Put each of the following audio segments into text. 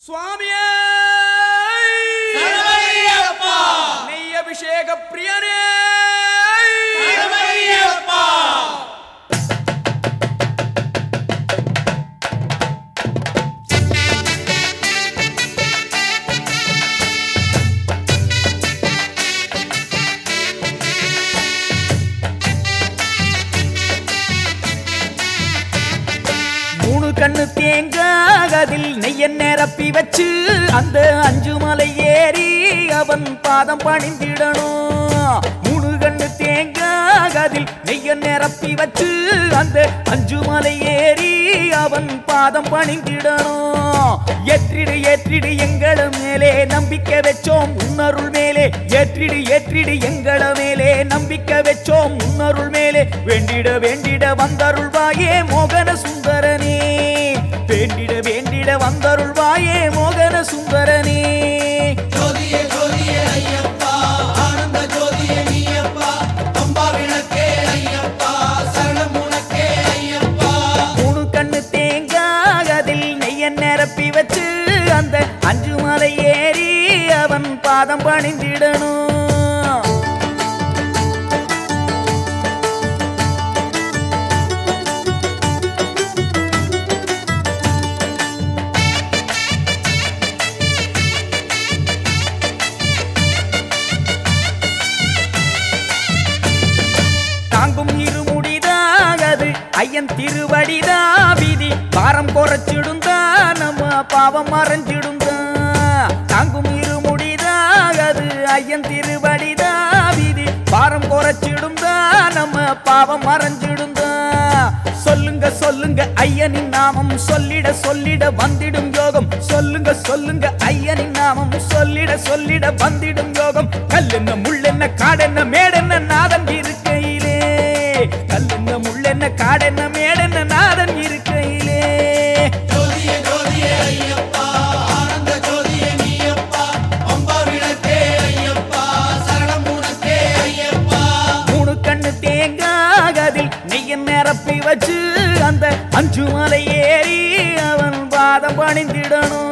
சுவாமியே சரணமையப்பா! நெய் அபிஷேக பிரியனே சரணமையப்பா! மூணு கண்ணு தேங்காய் அதில் நெய்ய நிரப்பி வச்சு அந்த அஞ்சு மலை ஏறி அவன் பாதம் பணிந்திடணும் மூணு கண்ணு தேங்காய் அதில் நெய்ய நிரப்பி வச்சு அந்த அஞ்சு மலை ஏறி அவன் பாதம் பணிந்திடணும் ஏற்றிடு ஏற்றிடு எங்கள மேலே நம்பிக்கை வச்சோம் உன்னருள் மேலே ஏற்றிடு ஏற்றிடு எங்கள மேலே நம்பிக்கை வச்சோம் உன்னருள் மேலே வேண்டிட வேண்டிட வந்தருள்வாயே மோகன சுந்தரனே வேண்டிட வேண்டிட வந்தருள்வாயே மோகன சுந்தரனே ஜோதியே ஜோதியே ஐயப்பா ஆனந்த ஜோதியே நீயப்பா அம்பா விளக்கே ஐயப்பா சரணம் உனக்கே ஐயப்பா மூணு கண்ணு தேங்காய் அதில் நெய்ய நிரப்பி வச்சு அந்த அஞ்சு மலை ஏறி அவன் பாதம் பணிந்திடணும் தாங்கும் இருமுடிதான் அது ஐயன் திருவடிதா விதி பாரம் குறைச்சிடுந்தா நம்ம பாவம் மறைஞ்சிடுந்தா தாங்கும் இருமுடிதான் அது ஐயன் திருவடிதா விதி பாரம் குறைச்சிடுந்தா நம்ம பாவம் மறைஞ்சிடுந்தா சொல்லுங்க சொல்லுங்க ஐயனின் நாமம் சொல்லிட சொல்லிட வந்திடும் யோகம் சொல்லுங்க சொல்லுங்க ஐயனின் நாமம் சொல்லிட சொல்லிட வந்திடும் யோகம் கல்லென்ன முள்ளென்ன காடென்ன மேடென்ன நாதன் இருக்கையிலே கல்லென்ன முள்ளென்ன காடென்ன மேடென்ன நாதன் இருக்கையிலே ஜோதியே ஜோதியே ஐயப்பா ஆனந்த ஜோதியே நீயப்பா அம்பா விளக்கே ஐயப்பா சரணம் உனக்கே ஐயப்பா மூணு கண்ணு தேங்காய் அதில் நெய்ய நிரப்பி வச்சு அந்த அஞ்சு மலை ஏறி அவன் பாதம் பணிந்திடணும்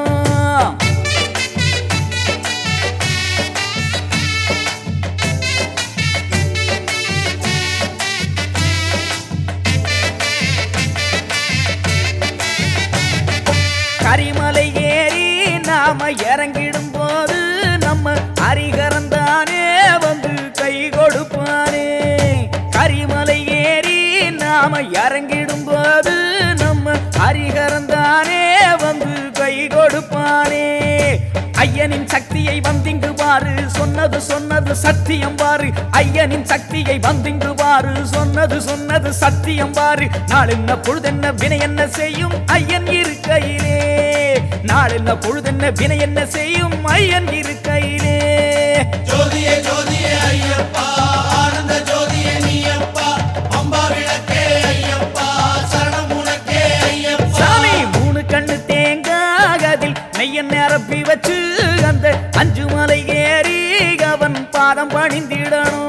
கரிமலை ஏறி நாம இறங்கிடும் போது நம்ம அரிகரந்தானே வந்து கை கொடுப்பானே கரிமலை ஏறி நாம இறங்கிடும் போது நம்ம அரிகரந்தானே வந்து கை கொடுப்பானே ஐயனின் சக்தியை வந்திங்கு பாரு சொன்னது சொன்னது சத்தியம் பாரு ஐயனின் சக்தியை வந்திங்கு பாரு சொன்னது சொன்னது சத்தியம் பாரு நாள் என்ன பொழுதென்ன வினை என்ன செய்யும் ஐயன் இருக்கையிலே நாள் என்ன பொழுதென்ன வினை என்ன செய்யும் ஐயன் இருக்கையிலே ஜோதியே ஜோதியே ஐயப்பா ஆனந்த ஜோதியே நீயப்பா அம்பா விளக்கே ஐயப்பா சரணம் உனக்கே ஐயப்பா சாமி மூணு கண்ணு தேங்காய் அதில் நெய்ய நிரப்பி வச்சு அந்த அஞ்சு மலை ஏறி அவன் பாதம் பணிந்திடணும்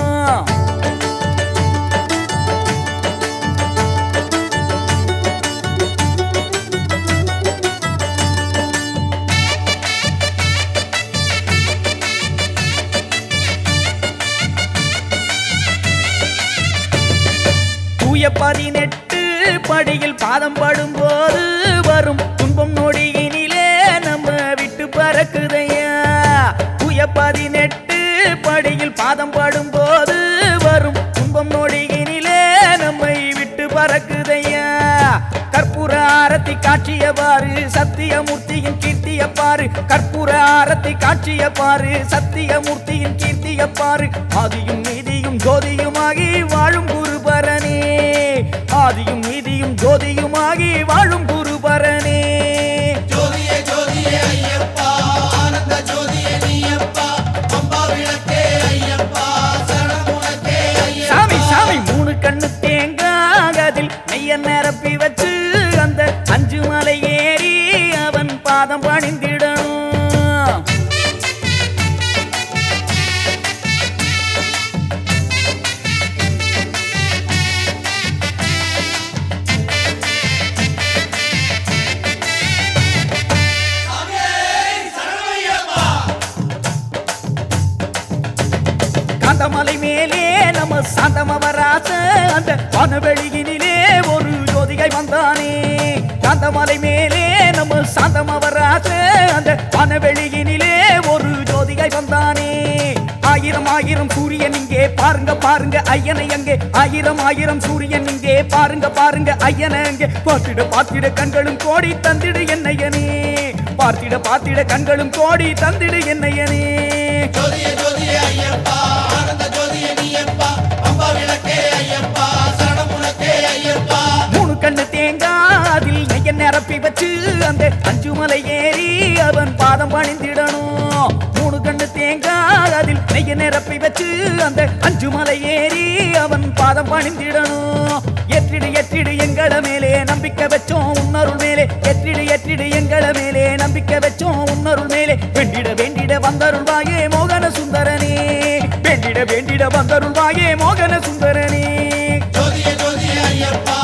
தூய பதினெட்டு படியில் பாதம் படும்போது வரும் துன்பம் நொடியினிலே நம்ம விட்டு பறக்குதையா தூய பதினெட்டு படியில் பாதம் படும்போது வரும் துன்பம் நொடியினிலே நம்மை விட்டு பறக்குதையா கற்பூர ஆரத்தி காட்சிய பாரு சத்தியமூர்த்தியின் கீர்த்திய பாரு கற்பூர ஆரத்தி காட்சிய பாரு சத்தியமூர்த்தியின் கீர்த்திய பாரு ஆதியும் நீதியும் ஜோதியுமாகி வாழும் குருபரனே ஆதியும் நீதியும் ஜோதியுமாகி வாழும் குருபரனே ஜோதியே ஜோதியே ஐயப்பா ஆனந்த ஜோதியே நீயப்பா அம்பா விளக்கே ஐயப்பா சரணம் உனக்கே ஐயப்பா சாமி சாமி மூணு கண்ணு தேங்காய் அதில் நெய்ய நிரப்பி வச்சு அந்த அஞ்சு மலை ஏறி அவன் பாதம் பணிந்திடணும் சாமியே சாந்தமலை மேலே நம்ம சாந்தமவராச அந்த வனவெளியினிலே ஒரு ஜோதிகை வந்தானே சாந்தமலை மேலே நம்ம சாந்தமவராச அந்த வனவெளியினிலே ஒரு ஜோதிகை வந்தானே ஆயிரம் ஆயிரம் சூரியன் இங்கே பாருங்க பாருங்க ஐயனை அங்கே ஆயிரம் ஆயிரம் சூரியன் இங்கே பாருங்க பாருங்க ஐயனை அங்கே பார்த்திட பார்த்திட கண்களும் கோடி தந்திடு என்னையனே பார்த்திட பார்த்திட கண்களும் கோடி தந்திடு என்னையனே ஜோதியே ஜோதியே ஐயப்பா ஆனந்த ஜோதியே நீயப்பா அம்பா விளக்கே ஐயப்பா சரணம் உனக்கே ஐயப்பா மூணு கண்ணு தேங்காய் அதில் நெய்ய நிரப்பி வச்சு அந்த அஞ்சு மலை ஏறி அவன் பாதம் பணிந்திடணும் மூணு கண்ணு தேங்காய் அதில் நெய்ய நிரப்பி வச்சு அந்த அஞ்சு மலை ஏறி அவன் பாதம் பணிந்திடணும் எற்றிடு எற்றிடு எங்கள மேலே நம்பிக்கை வச்சோம் உன்னருள் மேலே எற்றிடு எற்றிடு எங்கள மேலே நம்பிக்கை வச்சோம் உன்னருள் மேலே வேண்டிட வேண்டிட வந்தருள்வாயே மோகன சுந்தரனே வேண்டிட வேண்டிட வந்தருள்வாயே மோகன சுந்தரனே ஜோதியே ஜோதியே ஐயப்பா